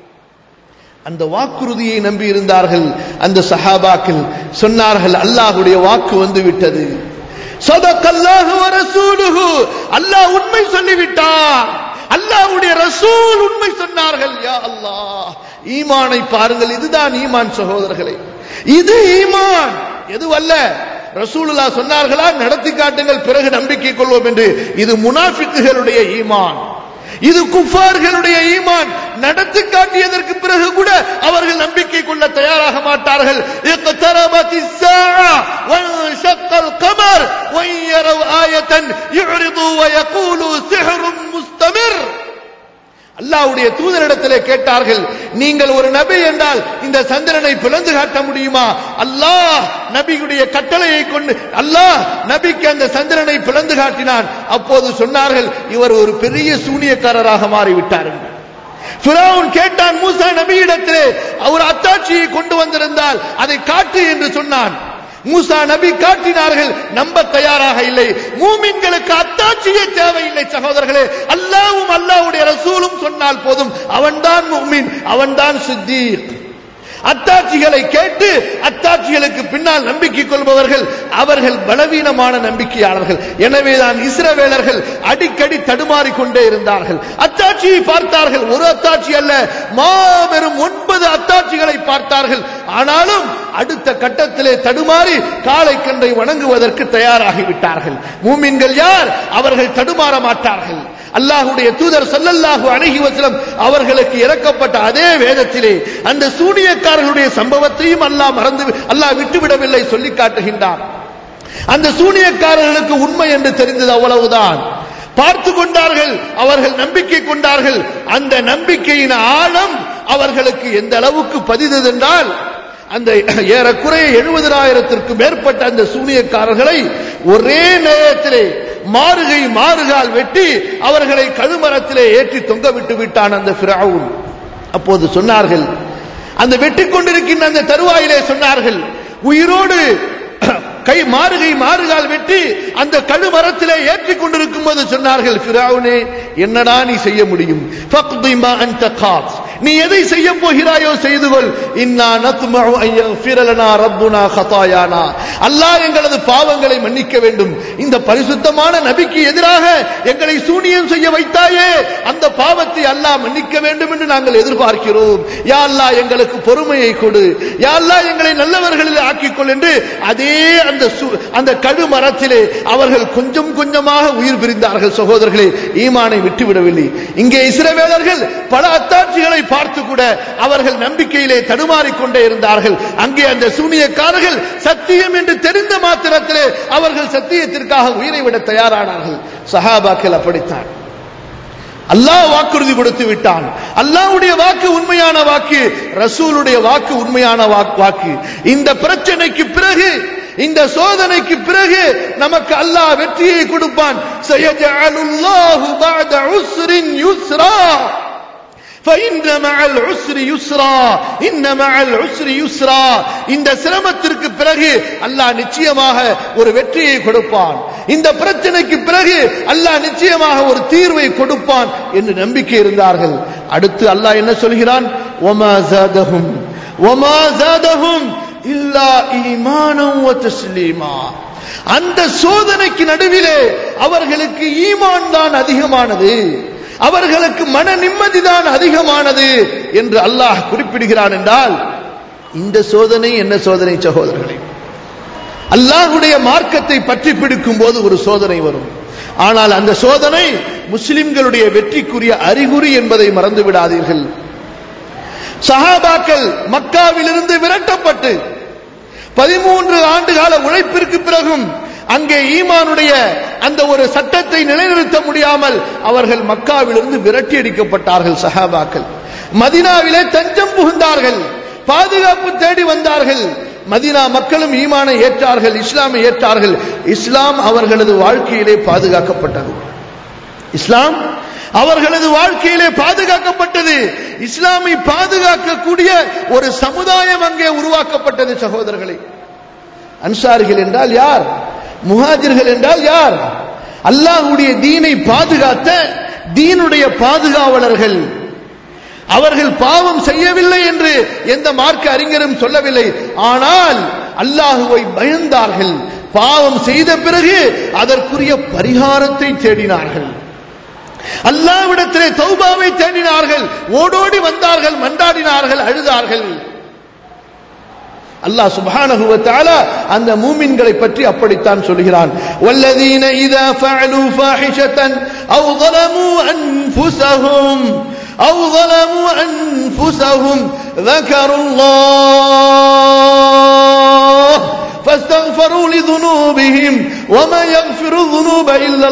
அந்த வாக்குறுதியை நம்பி இருந்தார்கள் அந்த சஹாபாக்கள் சொன்னார்கள் அல்லாஹ்வுடைய வாக்கு வந்து விட்டது சதக்கல்லாஹு வ ரசூலுஹு அல்லாஹ் உண்மை சொல்லிவிட்டார் அல்லாஹ்வுடைய ரசூல் உண்மை சொன்னார்கள் யா அல்லாஹ் ஈமானை பாருங்கள் இதுதான் ஈமான் சகோதரர்களே இது ஈமான் எதுவல்ல ரசூலுல்லாஹ் சொன்னார்களா நடத்தி காட்டுங்கள் பிறகு நம்பிக்கை கொள்வோம் என்று இது முனாஃபிக்குகளுடைய ஈமான் இது குஃபார்களுடைய ஈமான் நடத்தி காட்டியதற்கு பிறகு கூட அவர்கள் நம்பிக்கை கொள்ள தயாராக மாட்டார்கள் اقتربت الساعة وانشق القمر وإن يروا آية يعرضوا ويقولوا سحر مستمر அல்லாஹ்வுடைய தூதரிடத்திலே கேட்டார்கள் நீங்கள் ஒரு நபி என்றால் இந்த சந்திரனை பிளந்து காட்ட முடியுமா அல்லாஹ் நபியுடைய கட்டளையை கொண்டு அல்லாஹ் நபிக்கு அந்த சந்திரனை பிளந்து காட்டினான் அப்போது சொன்னார்கள் இவர் ஒரு பெரிய சூனியக்காரராக மாறிவிட்டார்கள் ஃபிரௌன் கேட்டான் மூசா நபியிடத்திலே அவர் அத்தாட்சியை கொண்டு வந்திருந்தால் அதை காட்டு என்று சொன்னான் மூசா நபி காட்டினார்கள் நம்ப தயாராக இல்லை மூமின்களுக்கு அத்தாட்சியே தேவையில்லை சகோதரர்களே அல்லாவும் அல்லாவுடைய ரசூலும் சொன்னால் போதும் அவன்தான் மூமின் அவன்தான் சித்தீக் அத்தாட்சிகளை கேட்டு அத்தாட்சிகளுக்கு பின்னால் நம்பிக்கை கொள்பவர்கள் அவர்கள் பலவீனமான நம்பிக்கையாளர்கள் எனவேதான் இஸ்ரவேலர்கள் அடிக்கடி தடுமாறிக் கொண்டே இருந்தார்கள் அத்தாட்சியை பார்த்தார்கள் ஒரு அத்தாட்சி அல்ல மாபெரும் ஒன்பது அத்தாட்சிகளை பார்த்தார்கள் ஆனாலும் அடுத்த கட்டத்திலே தடுமாறி காளை கன்றை வணங்குவதற்கு தயாராகிவிட்டார்கள் மூமின்கள் யார் அவர்கள் தடுமாற மாட்டார்கள் அல்லாஹுடைய தூதர் ஸல்லல்லாஹு அலைஹி வஸல்லம் அவர்களுக்கு இறக்கப்பட்ட அதே வேதத்திலே அந்த சூனியக்காரர்களுடைய சம்பவத்தையும் அல்லாஹ் மறந்து அல்லாஹ் விட்டுவிடவில்லை சொல்லி காட்டுகின்றான் அந்த சூனியக்காரர்களுக்கு உண்மை என்று தெரிந்தது அவ்வளவுதான் பார்த்து கொண்டார்கள் அவர்கள் நம்பிக்கை கொண்டார்கள் அந்த நம்பிக்கையின் ஆழம் அவர்களுக்கு எந்த அளவுக்கு பதிந்தது என்றால் அந்த ஏறக்குறைய எழுபதாயிரத்திற்கு மேற்பட்ட அந்த சூனியக்காரர்களை ஒரே நேரத்திலே மாறுகை மாறுகால் வெட்டி அவர்களை கழுமரத்திலே ஏற்றி தொங்க விட்டு விட்டான் அந்த ஃபிரவுன் அப்போது சொன்னார்கள் அந்த வெட்டி கொண்டிருக்கின்ற அந்த தருவாயிலே சொன்னார்கள் உயிரோடு கை மாறுகை மாறுகால் வெட்டி அந்த கழுமரத்திலே ஏற்றிக் கொண்டிருக்கும் போது சொன்னார்கள் ஃபிரவுனே என்னடா நீ செய்ய முடியும் ஃபக்தி மா அன்த காத் நீ எதை செய்ய போகிறாயோ செய்து கொள் இன்னா நத்மஉ அன் யக்ஃபிர லனா ரப்புனா ஹதாயானா அல்லாஹ் எங்களது பாவங்களை மன்னிக்க வேண்டும் இந்த பரிசுத்தமான நபிக்கு எதிராக எங்களை சூனியம் செய்ய வைத்தாயே அந்த பாவத்தை அல்லாஹ் மன்னிக்க வேண்டும் என்று நாங்கள் எதிர்பார்க்கிறோம் யா அல்லாஹ் எங்களுக்கு பொறுமையை கொடு யா அல்லாஹ் எங்களை நல்லவர்களில் ஆக்கிக்கொள் என்று அதே அந்த சு- அந்த கடு மரத்திலே அவர்கள் கொஞ்சம் கொஞ்சமாக உயிர் பிரிந்தார்கள் சகோதரர்களே ஈமானை விட்டுவிடவில்லை இங்கே இஸ்ரவேலர்கள் பல அத்தாட்சிகளை பார்த்து கூட அவர்கள் நம்பிக்கையிலே தடுமாறிக் கொண்டே இருந்தார்கள் அங்கே அந்த சூனியக்காரர்கள் சத்தியம் என்று தெரிந்த மாத்திரத்திலே அவர்கள் சத்தியத்திற்காக உயிரை விட தயாரானார்கள் சஹாபாக்கள் அப்படித்தான் அல்லாஹ் வாக்குறுதி கொடுத்து விட்டான் அல்லாஹ்வுடைய வாக்கு உண்மையான வாக்கு ரசூலுடைய வாக்கு உண்மையான வாக்கு- வாக்கு இந்த பிரச்சனைக்கு பிறகு இந்த சோதனைக்கு பிறகு நமக்கு அல்லாஹ் வெற்றியை கொடுப்பான் சயஜஅலுல்லாஹு பஅத உஸ்ரின் யுஸ்ரா فإن مع العسر يسرا إن مع العسر يسرا இந்த சிரமத்திற்கு பிறகு அல்லாஹ் நிச்சயமாக ஒரு வெற்றியை கொடுப்பான் இந்த பிரச்சனைக்கு பிறகு அல்லாஹ் நிச்சயமாக ஒரு தீர்வை கொடுப்பான் என்று நம்பிக்கை இருந்தார்கள் அடுத்து அல்லாஹ் என்ன சொல்கிறான் ஒமா ஜாதஹும் ஒமா ஜாதஹும் இல்லா ஈமானம் வ தஸ்லீமா அந்த சோதனைக்கு நடுவிலே அவர்களுக்கு ஈமான் தான் அதிகமானது அவர்களுக்கு மன நிம்மதிதான் அதிகமானது என்று அல்லாஹ் குறிப்பிடுகிறான் என்றால் இந்த சோதனை என்ன சோதனை சகோதரர்களே அல்லாஹுடைய மார்க்கத்தை பற்றி பிடிக்கும் போது ஒரு சோதனை வரும் ஆனால் அந்த சோதனை முஸ்லிம்களுடைய வெற்றிக்குரிய அறிகுறி என்பதை மறந்து விடாதீர்கள் சஹாபாக்கள் மக்காவிலிருந்து விரட்டப்பட்டு பதிமூன்று ஆண்டுகால உழைப்பிற்கு பிறகும் அங்கே ஈமானுடைய அந்த ஒரு சட்டத்தை நிலைநிறுத்த முடியாமல் அவர்கள் மக்காவிலிருந்து விரட்டி அடிக்கப்பட்டார்கள் சஹாபாக்கள் மதினாவிலே தஞ்சம் புகுந்தார்கள் பாதுகாப்பு தேடி வந்தார்கள் மதினா மக்களும் ஈமானை ஏற்றார்கள் இஸ்லாமை ஏற்றார்கள் இஸ்லாம் அவர்களது வாழ்க்கையிலே பாதுகாக்கப்பட்டது இஸ்லாம் அவர்களது வாழ்க்கையிலே பாதுகாக்கப்பட்டது இஸ்லாமை பாதுகாக்கக்கூடிய ஒரு சமுதாயம் அங்கே உருவாக்கப்பட்டது சகோதரர்களே அன்சாரிகள் என்றால் யார் முஹாஜிர்கள் என்றால் யார் அல்லாஹுடைய தீனை பாதுகாத்த தீனுடைய பாதுகாவலர்கள் அவர்கள் பாவம் செய்யவில்லை என்று எந்த மார்க்க அறிஞரும் சொல்லவில்லை ஆனால் அல்லாஹுவை பயந்தார்கள் பாவம் செய்த பிறகு அதற்குரிய பரிகாரத்தை தேடினார்கள் அல்லாவிடத்திலே தௌபாவை தேடினார்கள் ஓடோடி வந்தார்கள் மண்டாடினார்கள் அழுதார்கள் அல்லாஹ் சுப்ஹானஹு வ தஆலா அந்த மூமின்களை பற்றி அப்படித்தான் சொல்கிறான் வல்லதீன இதா ஃபஅலு ஃபாஹிஷத்தன் அவ் ظلموا انفسهم او ظلموا انفسهم ذكروا الله فاستغفروا لذنوبهم وما يغفر الذنوب الا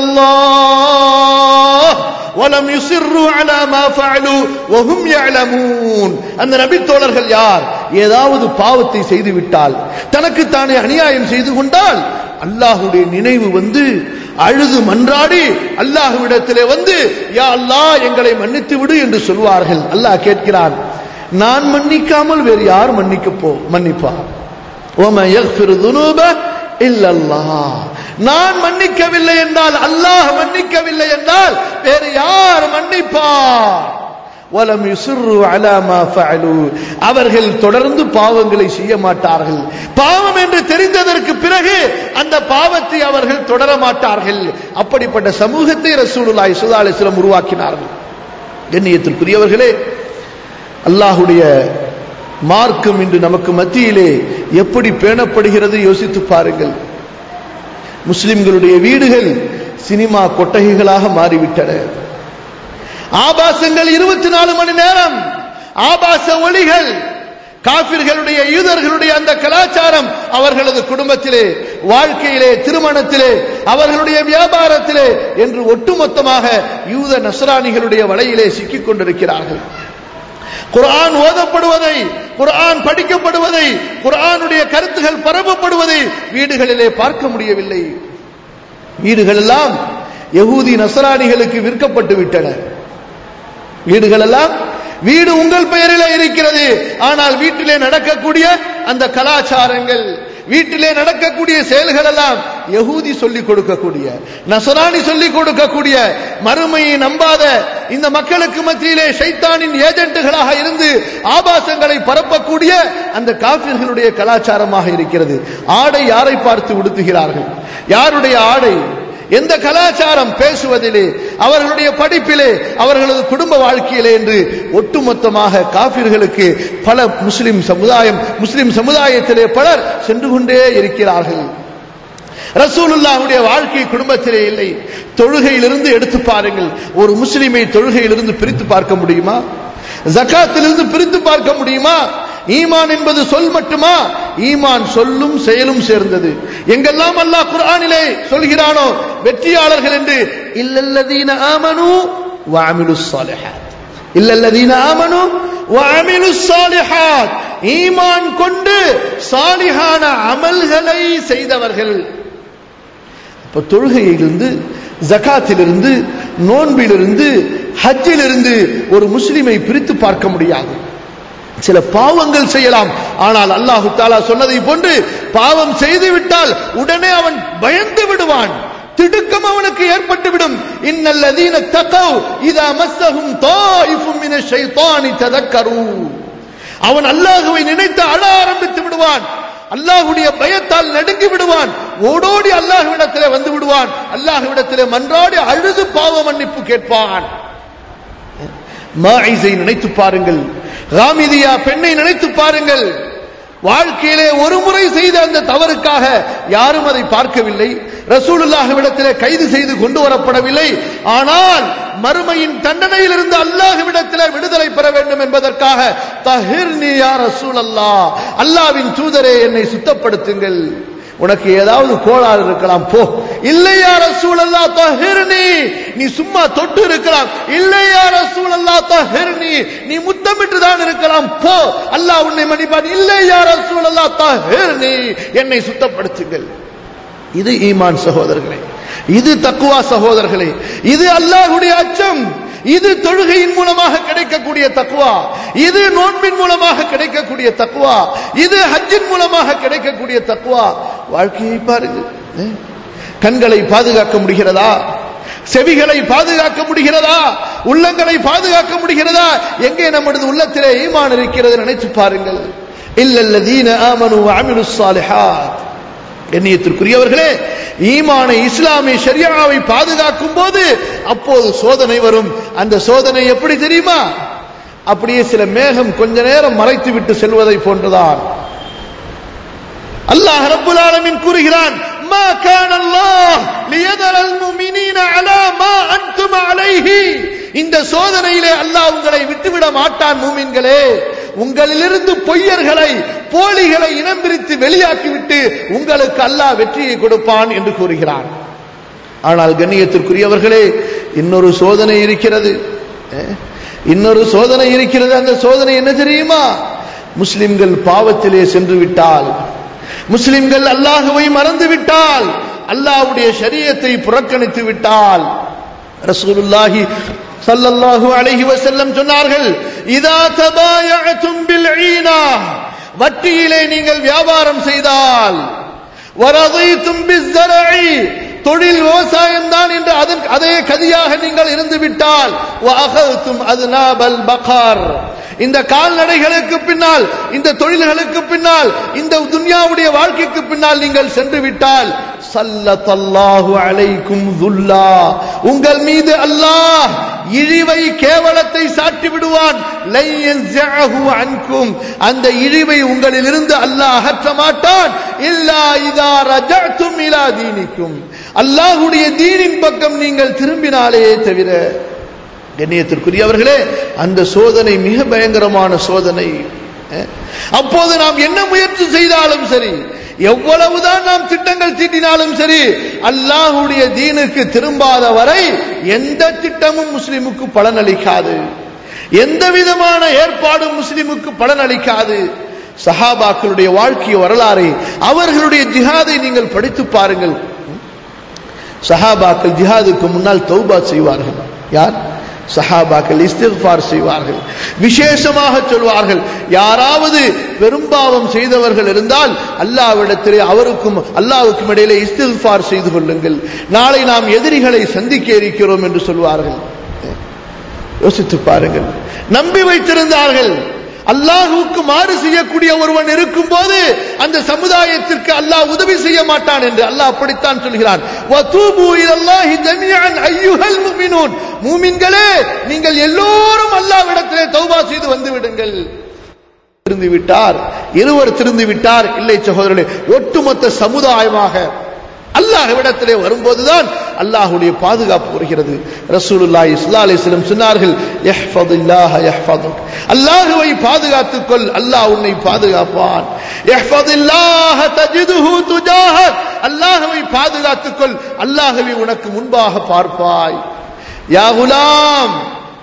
الله ولم يصروا على ما فعلوا وهم يعلمون அந்த நபி தோழர்கள் யார் ஏதாவது பாவத்தை செய்து விட்டால் தனக்கு தானே அநியாயம் செய்து கொண்டால் அல்லாஹுடைய நினைவு வந்து அழுது மன்றாடி அல்லாஹுவிடத்திலே வந்து யா அல்லாஹ் எங்களை மன்னித்து விடு என்று சொல்வார்கள் அல்லாஹ் கேட்கிறான் நான் மன்னிக்காமல் வேறு யார் மன்னிக்க போ மன்னிப்பா ஓம யக்ஃபிரு துனூப இல்லல்லாஹ் நான் மன்னிக்கவில்லை என்றால் அல்லாஹ் மன்னிக்கவில்லை என்றால் வேறு யார் மன்னிப்பார் வலம் யுசிர்ரு அலா மா ஃபஅலு அவர்கள் தொடர்ந்து பாவங்களை செய்ய மாட்டார்கள் பாவம் என்று தெரிந்ததற்கு பிறகு அந்த பாவத்தை அவர்கள் தொடர மாட்டார்கள் அப்படிப்பட்ட சமூகத்தை ரசூலுல்லாஹி ஸல்லல்லாஹு அலைஹி வஸல்லம் உருவாக்கினார்கள் கண்ணியத்திற்குரியவர்களே அல்லாஹ்வுடைய மார்க்கம் இன்று நமக்கு மத்தியிலே எப்படி பேணப்படுகிறது யோசித்து பாருங்கள் முஸ்லிம்களுடைய வீடுகள் சினிமா கொட்டகைகளாக மாறிவிட்டன ஆபாசங்கள் இருபத்தி நாலு மணி நேரம் ஆபாச ஒளிகள் காபிர்களுடைய யூதர்களுடைய அந்த கலாச்சாரம் அவர்களது குடும்பத்திலே வாழ்க்கையிலே திருமணத்திலே அவர்களுடைய வியாபாரத்திலே என்று ஒட்டுமொத்தமாக யூத நசராணிகளுடைய வலையிலே சிக்கிக் கொண்டிருக்கிறார்கள் குர்ஆன் ஓதப்படுவதை குர்ஆன் படிக்கப்படுவதை குர்ஆனுடைய கருத்துகள் பரப்பப்படுவதை வீடுகளிலே பார்க்க முடியவில்லை வீடுகள் எல்லாம் யகூதி நசராணிகளுக்கு விற்கப்பட்டு விட்டன வீடுகள் எல்லாம் வீடு உங்கள் பெயரிலே இருக்கிறது ஆனால் வீட்டிலே நடக்கக்கூடிய அந்த கலாச்சாரங்கள் வீட்டிலே நடக்கக்கூடிய செயல்கள் எல்லாம் யகூதி சொல்லிக் கொடுக்கக்கூடிய நசராணி சொல்லிக் கொடுக்கக்கூடிய மறுமையை நம்பாத இந்த மக்களுக்கு மத்தியிலே ஷைத்தானின் ஏஜென்ட்டுகளாக இருந்து ஆபாசங்களை பரப்பக்கூடிய அந்த காபிர்களுடைய கலாச்சாரமாக இருக்கிறது ஆடை யாரை பார்த்து உடுத்துகிறார்கள் யாருடைய ஆடை எந்த கலாச்சாரம் பேசுவதிலே அவர்களுடைய படிப்பிலே அவர்களது குடும்ப வாழ்க்கையிலே என்று ஒட்டுமொத்தமாக காபிர்களுக்கு பல முஸ்லிம் சமுதாயம் முஸ்லிம் சமுதாயத்திலே பலர் சென்று கொண்டே இருக்கிறார்கள் ரசூலுல்லாஹுடைய வாழ்க்கை குடும்பத்திலே இல்லை தொழுகையிலிருந்து எடுத்து பாருங்கள் ஒரு முஸ்லிமை தொழுகையிலிருந்து பிரித்து பார்க்க முடியுமா ஜக்காத்திலிருந்து பிரித்து பார்க்க முடியுமா ஈமான் என்பது சொல் மட்டுமா ஈமான் சொல்லும் செயலும் சேர்ந்தது எங்கெல்லாம் அல்லாஹ் குர்ஆனிலே சொல்கிறானோ வெற்றியாளர்கள் என்று இல்லல்லதீன ஆமனு வஅமிலு ஸாலிஹாத் இல்லல்லதீன ஆமனு வஅமிலு ஸாலிஹாத் ஈமான் கொண்டு சாலிஹான அமல்களை செய்தவர்கள் இப்ப தொழுகையிலிருந்து ஜகாத்திலிருந்து நோன்பிலிருந்து ஹஜ்ஜிலிருந்து ஒரு முஸ்லிமை பிரித்து பார்க்க முடியாது சில பாவங்கள் செய்யலாம் ஆனால் அல்லாஹு தாலா சொன்னதை போன்று பாவம் செய்து விட்டால் உடனே அவன் பயந்து விடுவான் திடுக்கம் அவனுக்கு ஏற்பட்டுவிடும் இன்னல்லதீன தகவ் இதா மஸ்ஸஹும் தாயிஃபும் மின ஷைத்தானி ததக்கரு அவன் அல்லாஹுவை நினைத்து அழ ஆரம்பித்து விடுவான் அல்லாஹுடைய பயத்தால் நடுங்கி விடுவான் ஓடோடி அல்லாஹுவிடத்திலே வந்து விடுவான் அல்லாஹுவிடத்திலே மன்றாடி அழுது பாவ மன்னிப்பு கேட்பான் மாயிசை நினைத்து பாருங்கள் ராமிதியா பெண்ணை நினைத்து பாருங்கள் வாழ்க்கையிலே ஒரு முறை செய்த அந்த தவறுக்காக யாரும் அதை பார்க்கவில்லை ரசூலுல்லாஹ்விடத்திலே கைது செய்து கொண்டு வரப்படவில்லை ஆனால் மறுமையின் தண்டனையிலிருந்து அல்லாஹ்விடத்திலே விடுதலை பெற வேண்டும் என்பதற்காக தஹிர்னி யா ரசூலல்லாஹ் அல்லாஹ்வின் தூதரே என்னை சுத்தப்படுத்துங்கள் உனக்கு ஏதாவது கோளாறு இருக்கலாம் போ இல்லையா ரசூலல்லா தஹிர்னி நீ சும்மா தொட்டு இருக்கலாம் இல்லையா ரசூலல்லா தஹிர்னி நீ முத்தமிட்டு தான் இருக்கலாம் போ அல்லாஹ் உன்னை மன்னிப்பான் இல்லையா ரசூலல்லா தஹிர்னி என்னை சுத்தப்படுத்துங்கள் இது ஈமான் சகோதரர்களே இது தக்குவா சகோதரர்களே இது அல்லாஹ்வுடைய அச்சம் இது தொழுகையின் மூலமாக கிடைக்கக்கூடிய தக்குவா இது நோன்பின் மூலமாக கிடைக்கக்கூடிய தக்குவா இது ஹஜ்ஜின் மூலமாக கிடைக்கக்கூடிய தக்குவா வாழ்க்கையை பாருங்கள் அஹ், கண்களை பாதுகாக்க முடிகிறதா செவிகளை பாதுகாக்க முடிகிறதா உள்ளங்களை பாதுகாக்க முடிகிறதா எங்கே நம்முடைய உள்ளத்திலே ஈமான் இருக்கிறது நினைச்சு பாருங்கள் இல்லல்லதீன ஆமனு வஅமிலு ஸாலிஹாத் கண்ணியத்திற்குரியவர்களே ஈமானை இஸ்லாமிய ஷரியாவை பாதுகாக்கும் போது அப்போது சோதனை வரும் அந்த சோதனை எப்படி தெரியுமா அப்படியே சில மேகம் கொஞ்ச நேரம் மறைத்து விட்டு செல்வதை போன்றுதான் அல்லாஹ் ரப்புல் ஆலமீன் கூறுகிறான் ما كان الله ليذر المؤمنين على ما انتم عليه இந்த சோதனையிலே அல்லாஹ் உங்களை விட்டுவிட மாட்டான் மூமின்களே உங்களிலிருந்து பொய்யர்களை போலிகளை இனம் பிரித்து வெளியாக்கிவிட்டு உங்களுக்கு அல்லாஹ் வெற்றியை கொடுப்பான் என்று கூறுகிறான் ஆனால் கண்ணியத்திற்குரியவர்களே இன்னொரு சோதனை இருக்கிறது அஹ், இன்னொரு சோதனை இருக்கிறது அந்த சோதனை என்ன தெரியுமா முஸ்லிம்கள் பாவத்திலே சென்று விட்டால் முஸ்லிம்கள் அல்லாஹுவை மறந்து விட்டால் அல்லாஹ்வுடைய ஷரியத்தை புறக்கணித்து விட்டால் ரசூலுல்லாஹி ஸல்லல்லாஹு அலைஹி வஸல்லம் சொன்னார்கள் இதா தபாயஅதும் பில் ஈனா வட்டியிலே நீங்கள் வியாபாரம் செய்தால் வரதைத்தும் பிஸ்ஸரஇ தொழில் விவசாயம் தான் என்று அதன் அதே கதியாக நீங்கள் இருந்து விட்டால் வஅகதும் அத்னாபல் பகார் இந்த கால்நடைகளுக்கு பின்னால் இந்த தொழில்களுக்கு பின்னால் இந்த துன்யாவுடைய வாழ்க்கைக்கு பின்னால் நீங்கள் சென்று விட்டால் சல்லத்தல்லாஹு அலைக்கும் துல்லா உங்கள் மீது அல்லாஹ் இழிவை கேவலத்தை சாட்டி விடுவான் லை யன்ஸஅஹு அன்கும் அந்த இழிவை உங்களிலிருந்து அல்லாஹ் அகற்ற மாட்டான் இல்லா இதா ரஜஅத்தும் இலா தீனிக்கும் அல்லாஹ்வுடைய தீனின் பக்கம் நீங்கள் திரும்பினாலே தவிர கண்ணியத்திற்குரியவர்களே அந்த சோதனை மிக பயங்கரமான சோதனை அஹ், அப்போது நாம் என்ன முயற்சி செய்தாலும் சரி எவ்வளவுதான் நாம் திட்டங்கள் தீட்டினாலும் சரி அல்லாஹ்வுடைய தீனுக்கு திரும்பாத வரை எந்த திட்டமும் முஸ்லிமுக்கு பலனளிக்காது எந்த விதமான ஏற்பாடும் முஸ்லிமுக்கு பலனளிக்காது சஹாபாக்களுடைய வாழ்க்கை வரலாறை அவர்களுடைய ஜிஹாதை நீங்கள் படித்து பாருங்கள் சஹாபாக்கள் ஜிஹாதுக்கு முன்னால் தௌபா செய்வார்கள் யார் சஹாபாக்கள் இஸ்திஃபார் செய்வார்கள் விசேஷமாக சொல்வார்கள் யாராவது பெரும்பாவம் செய்தவர்கள் இருந்தால் அல்லாவிடத்திலே அவருக்கும் அல்லாவுக்கும் இடையிலே இஸ்திஃபார் செய்து கொள்ளுங்கள் நாளை நாம் எதிரிகளை சந்திக்க இருக்கிறோம் என்று சொல்வார்கள் யோசித்து பாருங்கள் நம்பி வைத்திருந்தார்கள் அல்லாஹுவுக்கு மாறு செய்யக்கூடிய ஒருவன் இருக்கும் போது அந்த சமுதாயத்திற்கு அல்லாஹ் உதவி செய்ய மாட்டான் என்று அல்லாஹ் அப்படித்தான் சொல்கிறான் வதூபு இலல்லாஹி ஜமீஅன் அய்யுஹல் முஃமினூன் மூமின்களே நீங்கள் எல்லோரும் அல்லாஹ்விடத்திலே தௌபா செய்து வந்து விடுங்கள் திருந்து விட்டார் இருவர் திருந்து விட்டார் இல்லை சகோதரர்களே ஒட்டுமொத்த சமுதாயமாக அல்லாஹ்விடத்திலே வரும்போதுதான் அல்லாஹ்வுடைய பாதுகாப்பு வருகிறது ரசூலுல்லாஹி ஸல்லல்லாஹு அலைஹி வஸல்லம் சொன்னார்கள் யஹ்ஃபதுல்லாஹ யஹ்ஃபதுக் அல்லாஹ்வை பாதுகாத்துக் கொள் அல்லாஹ் உன்னை பாதுகாப்பான் யஹ்ஃபதுல்லாஹ தஜிதுஹு துஜாஹக் அல்லாஹ்வை பாதுகாத்துக் கொள் அல்லாஹ்வை உனக்கு முன்பாக பார்ப்பாய் யா குலாம்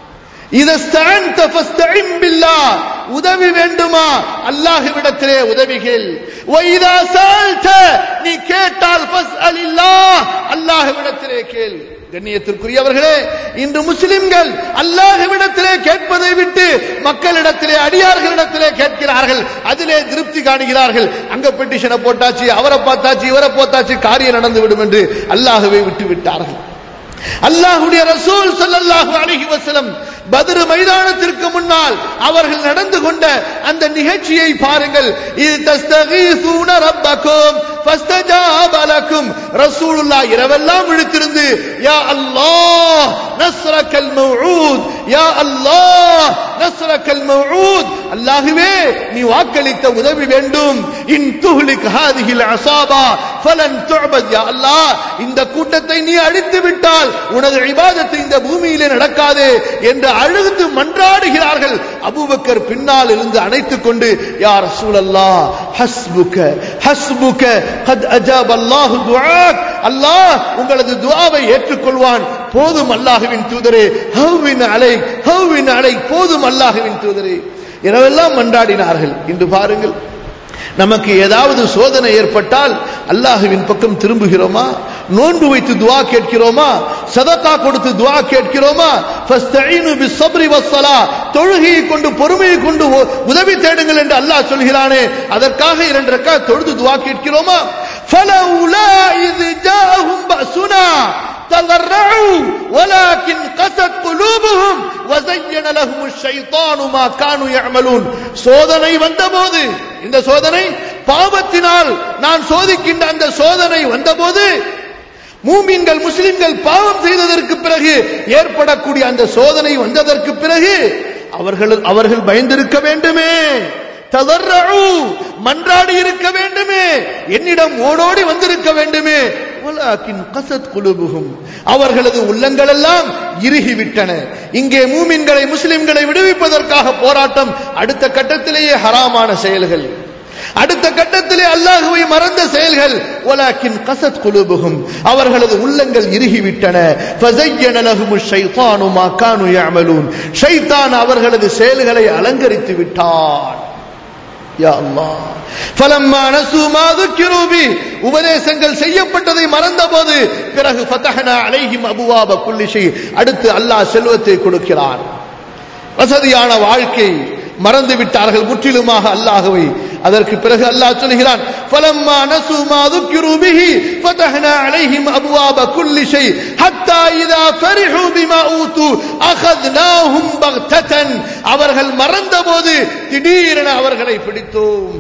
இதஸ்தஅன்த ஃபஸ்தஇன் பில்லாஹ் உதவி வேண்டுமா அல்லாஹ்விடத்திலே உதவி கேள் வைதா சஅல்த நீ கேட்டால் ஃபஸ்அலில்லாஹ் அல்லாஹ்விடத்திலே கேள் கண்ணியத்திற்குரியவர்களே இன்று முஸ்லிம்கள் அல்லாஹ்விடத்திலே கேட்பதை விட்டு மக்களிடத்திலே அடியார்களிடத்திலே கேட்கிறார்கள் அதிலே திருப்தி காணுகிறார்கள் அங்க பெட்டிஷனை போட்டாச்சு அவரை பார்த்தாச்சு இவரை போட்டாச்சு காரியம் நடந்து விடும் என்று அல்லாஹ்வை விட்டு விட்டார்கள் அல்லாஹுடைய ரசூல் ஸல்லல்லாஹு அலைஹி வஸல்லம் பத்ர் மைதானத்திற்கு முன்னால் அவர்கள் நடந்து கொண்ட அந்த நிகழ்ச்சியை பாருங்கள் இது தஸ்தகீசூன ரப்பக்கும் ஃபஸ்தஜாப லக்கும் ரசூலுல்லாஹ் இரவெல்லாம் விழித்திருந்து யா அல்லாஹ் நஸ்ரக்கல் மவ்ஊத் யா அல்லாஹ் நஸ்ரக்கல் மவ்ஊத் அல்லாஹ்வே நீ வாக்களித்த உதவி வேண்டும் இன் துஹ்லிக் ஹாதிஹில் அஸாபா ஃபலன் துஅபத் யா அல்லாஹ் இந்த கூட்டத்தை நீ அழித்து விட்டால் உனது இபாதத்து இந்த பூமியிலே நடக்காது என்று அழுது மன்றாடுகிறார்கள் அபூபக்கர் பின்னால் இருந்து அணைத்துக் கொண்டு யா ரசூலல்லாஹ் ஹஸ்புக ஹஸ்புக கத் அஜாப் அல்லாஹு துஆக் அல்லாஹ் உங்களது துஆவை ஏற்றுக்கொள்வான் போதும் அல்லாஹ்வின் தூதரே ஹவ்வின் அலை ஹவ்வின் அலை போதும் அல்லாஹ்வின் தூதரே இரவெல்லாம் மன்றாடினார்கள் இன்று பாருங்கள் நமக்கு ஏதாவது சோதனை ஏற்பட்டால் அல்லாஹுவின் பக்கம் திரும்புகிறோமா நோன்பு வைத்து துவா கேட்கிறோமா சதக்கா கொடுத்து துவா கேட்கிறோமா ஃபஸ்தஈனு பிஸ்ஸப்ரி வஸ்ஸலா தொழுகையை கொண்டு பொறுமையை கொண்டு உதவி தேடுங்கள் என்று அல்லாஹ் சொல்கிறானே அதற்காக இரண்டு ரக்காத் தொழுது துவா கேட்கிறோமா ஃபலவுலா இது ஜாஅஹும் பஸுனா تضرعوا ولكن قست قلوبهم وزين لهم الشيطان ما كانوا يعملون சோதனை வந்தபோது இந்த சோதனை பாவத்தினால் நான் சோதிக்கின்ற அந்த சோதனை வந்தபோது மூமின்கள் முஸ்லிம்கள் பாவம் செய்ததற்கு பிறகு ஏற்படக்கூடிய அந்த சோதனை வந்ததற்கு பிறகு அவர்கள் அவர்கள் பயந்திருக்க வேண்டுமே ததர்ரூ மன்றாடி இருக்க வேண்டுமே என்னிடம் ஓடோடி வந்திருக்க வேண்டுமே வலாக்கின் கசத் குலுபுகும் அவர்களது உள்ளங்கள் எல்லாம் இறுகிவிட்டன இங்கே மூமின்களை முஸ்லிம்களை விடுவிப்பதற்காக போராட்டம் அடுத்த கட்டத்திலேயே ஹராமான செயல்கள் அடுத்த கட்டத்திலே அல்லாஹுவை மறந்த செயல்கள் ஒலாக்கின் கசத் குலுபுகும் அவர்களது உள்ளங்கள் இறுகிவிட்டன ஃபஸய்யன லஹுமு ஷைத்தானு மா கானு யஅமலூன் ஷைத்தான் அவர்களது செயல்களை அலங்கரித்து விட்டான் யா அல்லாஹ் ஃபலம்மா நசு மா ذكروا به உபதேசங்கள் செய்யப்பட்டதை மறந்தபோது பிறகு ஃபதஹனா அலைஹிம் அபுவாப குல்லி ஷை அடுத்து அல்லாஹ் செல்வத்தை கொடுக்கிறான் வசதியான வாழ்க்கை மறந்து விட்டார்கள் முற்றிலுமாக அல்லாஹுவை அதற்கு பிறகு அல்லாஹ் சொல்கிறான் فلما نسوا ما ذكروا به فتحنا عليهم ابواب كل شيء حتى اذا فرحوا بما اوتوا اخذناهم بغتة அவர்கள் மறந்தபோது திடீரென அவர்களை பிடித்தோம்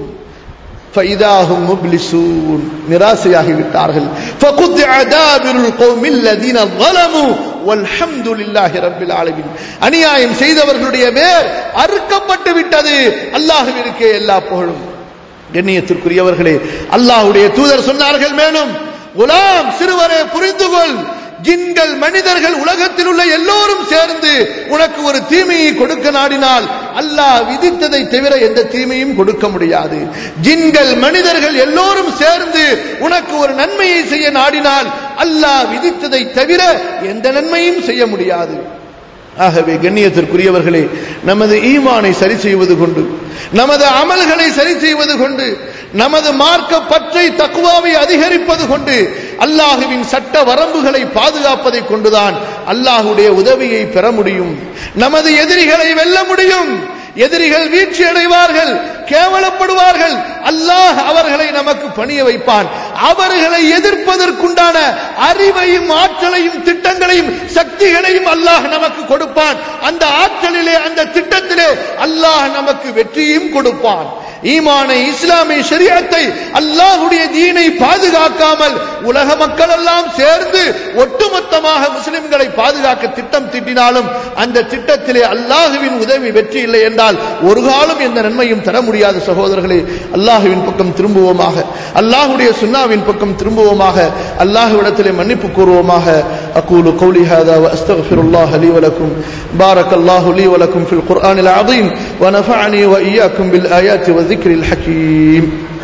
فإذاهم مبلسون நிராசையாகி விட்டார்கள் فقطع دابر القوم الذين ظلموا والحمد لله رب العالمين அநியாயம் செய்தவர்களுடைய வேர் அறுக்கப்பட்டு விட்டது அல்லாஹ்விற்கே எல்லா புகழும் கண்ணியத்திற்குரியவர்களே அல்லாஹ்வுடைய தூதர் சொன்னார்கள் மேலும் குலாம் சிறுவரே புரிந்து கொள் ஜின்கள் மனிதர்கள் உலகத்தில் உள்ள எல்லோரும் சேர்ந்து உனக்கு ஒரு தீமையை கொடுக்க நாடினால் அல்லாஹ் விதித்ததை தவிர எந்த தீமையும் கொடுக்க முடியாது ஜின்கள் மனிதர்கள் எல்லோரும் சேர்ந்து உனக்கு ஒரு நன்மையை செய்ய நாடினால் அல்லாஹ் விதித்ததை தவிர எந்த நன்மையும் செய்ய முடியாது ஆகவே கண்ணியத்திற்குரியவர்களே நமது ஈமானை சரி செய்வது கொண்டு நமது அமல்களை சரி செய்வது கொண்டு நமது மார்க்க பற்றை தக்குவாவை அதிகரிப்பது கொண்டு அல்லாஹுவின் சட்ட வரம்புகளை பாதுகாப்பதை கொண்டுதான் அல்லாஹுடைய உதவியை பெற முடியும் நமது எதிரிகளை வெல்ல முடியும் எதிரிகள் வீழ்ச்சி அடைவார்கள் கேவலப்படுவார்கள் அல்லாஹ் அவர்களை நமக்கு பணிய வைப்பான் அவர்களை எதிர்ப்பதற்குண்டான அறிவையும் ஆற்றலையும் திட்டங்களையும் சக்திகளையும் அல்லாஹ் நமக்கு கொடுப்பான் அந்த ஆற்றலிலே அந்த திட்டத்திலே அல்லாஹ் நமக்கு வெற்றியும் கொடுப்பான் ஈமானை இஸ்லாமிய ஷரியத்தை அல்லாஹுடைய தீனை பாதுகாக்காமல் உலக மக்கள் எல்லாம் சேர்ந்து ஒட்டுமொத்தமாக முஸ்லிம்களை பாதுகாக்க திட்டம் திட்டினாலும் அந்த திட்டத்திலே அல்லாஹுவின் உதவி வெற்றி இல்லை என்றால் ஒரு காலம் எந்த நன்மையும் தர முடியாது சகோதரர்களே அல்லாஹுவின் பக்கம் திரும்புவோமாக அல்லாஹுடைய சுன்னாவின் பக்கம் திரும்புவோமாக அல்லாஹுவிடத்திலே மன்னிப்பு கூறுவோமாக அகூலு قولي هذا واستغفر الله لي ولكم بارك الله لي ولكم في القرآن العظيم ونفعني وإياكم بالآيات والذكر الحكيم